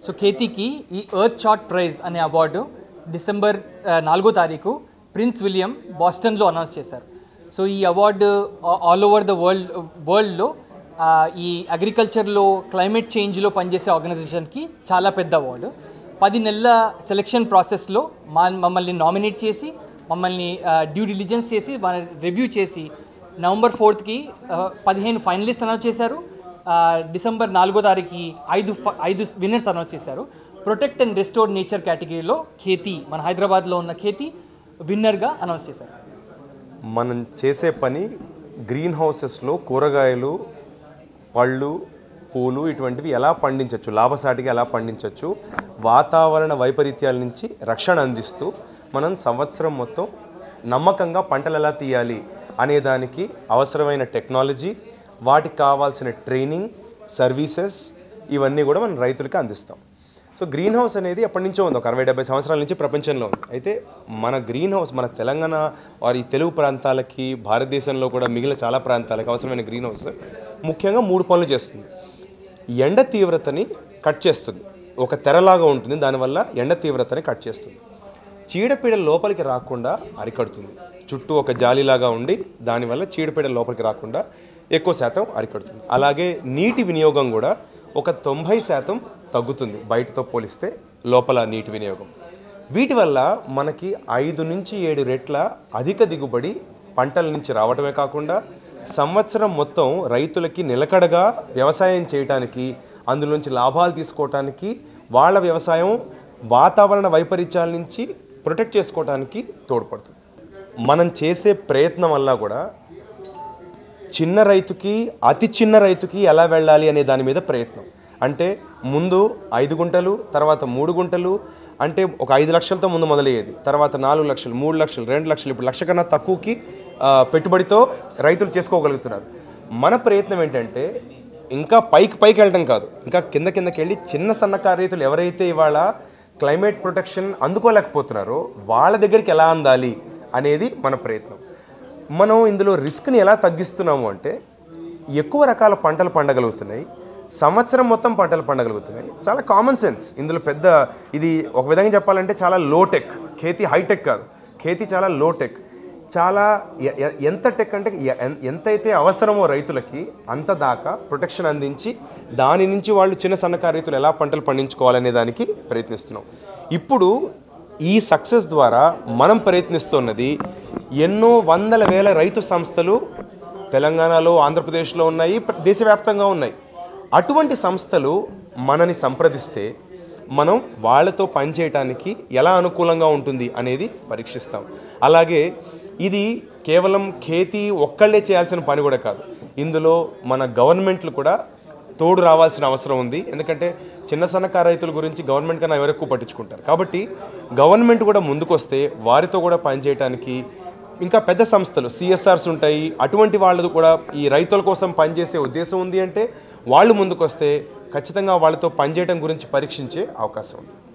so ఖేతీకి ఈ Earthshot prize అనే అవార్డు డిసెంబర్ ఆ, నాలుగో తారీఖు ప్రిన్స్ విలియం బాస్టన్లో అనౌన్స్ చేశారు సో ఈ award all over the world వరల్డ్లో ఈ అగ్రికల్చర్లో క్లైమేట్ చేంజ్లో పనిచేసే ఆర్గనైజేషన్కి చాలా పెద్ద అవార్డు పది నెలల సెలక్షన్ ప్రాసెస్లో మా మమ్మల్ని నామినేట్ చేసి మమ్మల్ని డ్యూ డిలిజెన్స్ చేసి మన రివ్యూ చేసి నవంబర్ ఫోర్త్కి పదిహేను ఫైనలిస్ట్ అనౌన్స్ చేశారు ఆ, డిసెంబర్ నాలుగో తారీఖుకి ఐదు ఫ- ఐదు విన్నర్స్ అనౌన్స్ చేశారు ప్రొటెక్ట్ అండ్ రెస్టోర్ నేచర్ కేటగిరీలో ఖేతీ మన హైదరాబాద్లో ఉన్న ఖేతీ విన్నర్గా అనౌన్స్ చేశారు మనం చేసే పని గ్రీన్ హౌసెస్లో కూరగాయలు పళ్ళు పూలు ఇటువంటివి ఎలా పండించవచ్చు లాభసాటిగా ఎలా పండించవచ్చు వాతావరణ వైపరీత్యాల నుంచి రక్షణ అందిస్తూ మనం సంవత్సరం మొత్తం నమ్మకంగా పంటలు ఎలా తీయాలి అనే దానికి అవసరమైన టెక్నాలజీ వాటికి కావాల్సిన ట్రైనింగ్ సర్వీసెస్ ఇవన్నీ కూడా మనం రైతులకి అందిస్తాం సో గ్రీన్ హౌస్ అనేది ఎప్పటి నుంచో ఉంది ఒక అరవై డెబ్బై సంవత్సరాల నుంచి ప్రపంచంలో ఉంది అయితే మన గ్రీన్ హౌస్ మన తెలంగాణ వారి ఈ తెలుగు ప్రాంతాలకి భారతదేశంలో కూడా మిగిలిన చాలా ప్రాంతాలకి అవసరమైన గ్రీన్ హౌస్ ముఖ్యంగా మూడు పనులు చేస్తుంది ఎండ తీవ్రతని కట్ చేస్తుంది ఒక తెరలాగా ఉంటుంది దానివల్ల ఎండ తీవ్రతని కట్ చేస్తుంది చీడపీడలు లోపలికి రాకుండా అరికడుతుంది చుట్టూ ఒక జాలిలాగా ఉండి దానివల్ల చీడపీడలు లోపలికి రాకుండా ఎక్కువ శాతం అరికడుతుంది అలాగే నీటి వినియోగం కూడా ఒక తొంభై శాతం తగ్గుతుంది బయటతో పోలిస్తే లోపల నీటి వినియోగం వీటి వల్ల మనకి ఐదు నుంచి ఏడు రెట్ల అధిక దిగుబడి పంటల నుంచి రావడమే కాకుండా సంవత్సరం మొత్తం రైతులకి నిలకడగా వ్యవసాయం చేయటానికి అందులోంచి లాభాలు తీసుకోవటానికి వాళ్ళ వ్యవసాయం వాతావరణ వైపరీత్యాల నుంచి ప్రొటెక్ట్ చేసుకోవడానికి తోడ్పడుతుంది మనం చేసే ప్రయత్నం వల్ల కూడా చిన్న రైతుకి అతి చిన్న రైతుకి ఎలా వెళ్ళాలి అనే దాని మీద ప్రయత్నం అంటే ముందు ఐదు గుంటలు తర్వాత మూడు గుంటలు అంటే ఒక ఐదు లక్షలతో ముందు మొదలయ్యేది తర్వాత నాలుగు లక్షలు మూడు లక్షలు రెండు లక్షలు ఇప్పుడు లక్ష కన్నా తక్కువకి ఆ, పెట్టుబడితో రైతులు చేసుకోగలుగుతున్నారు మన ప్రయత్నం ఏంటంటే ఇంకా పైకి పైకి వెళ్ళడం కాదు ఇంకా కింద కిందకి వెళ్ళి చిన్న సన్నకారు రైతులు ఎవరైతే ఇవాళ క్లైమేట్ ప్రొటెక్షన్ అందుకోలేకపోతున్నారో వాళ్ళ దగ్గరికి ఎలా అందాలి అనేది మన ప్రయత్నం మనం ఇందులో రిస్క్ని ఎలా తగ్గిస్తున్నాము అంటే ఎక్కువ రకాల పంటలు పండగలుగుతున్నాయి సంవత్సరం మొత్తం పంటలు పండగలుగుతున్నాయి చాలా కామన్ సెన్స్ ఇందులో పెద్ద ఇది ఒక విధంగా చెప్పాలంటే చాలా లో టెక్ ఖేతీ హైటెక్ కాదు ఖేతీ చాలా లో టెక్ చాలా ఎ- ఎ- ఎంత టెక్ అంటే ఎ- ఎన్- ఎంతైతే అవసరమో రైతులకి అంత దాకా ప్రొటెక్షన్ అందించి దాని నుంచి వాళ్ళు చిన్న సన్నకారు రైతులు ఎలా పంటలు పండించుకోవాలనే దానికి ప్రయత్నిస్తున్నాం ఇప్పుడు ఈ సక్సెస్ ద్వారా మనం ప్రయత్నిస్తున్నది ఎన్నో వందల వేల రైతు సంస్థలు తెలంగాణలో ఆంధ్రప్రదేశ్లో ఉన్నాయి ప్ర- దేశవ్యాప్తంగా ఉన్నాయి అటువంటి సంస్థలు మనని సంప్రదిస్తే మనం వాళ్ళతో పనిచేయటానికి ఎలా అనుకూలంగా ఉంటుంది అనేది పరీక్షిస్తాం అలాగే ఇది కేవలం ఖేతీ ఒక్కళ్ళే చేయాల్సిన పని కూడా కాదు ఇందులో మన గవర్నమెంట్లు కూడా తోడు రావాల్సిన అవసరం ఉంది ఎందుకంటే చిన్న సన్నకారు రైతుల గురించి గవర్నమెంట్ కన్నా ఎవరు ఎక్కువ పట్టించుకుంటారు కాబట్టి గవర్నమెంట్ కూడా ముందుకొస్తే వారితో కూడా పనిచేయడానికి ఇంకా పెద్ద సంస్థలు సిఎస్ఆర్స్ ఉంటాయి అటువంటి వాళ్ళు కూడా ఈ రైతుల కోసం పనిచేసే ఉద్దేశం ఉంది అంటే వాళ్ళు ముందుకొస్తే ఖచ్చితంగా వాళ్ళతో పనిచేయడం గురించి పరీక్షించే అవకాశం ఉంది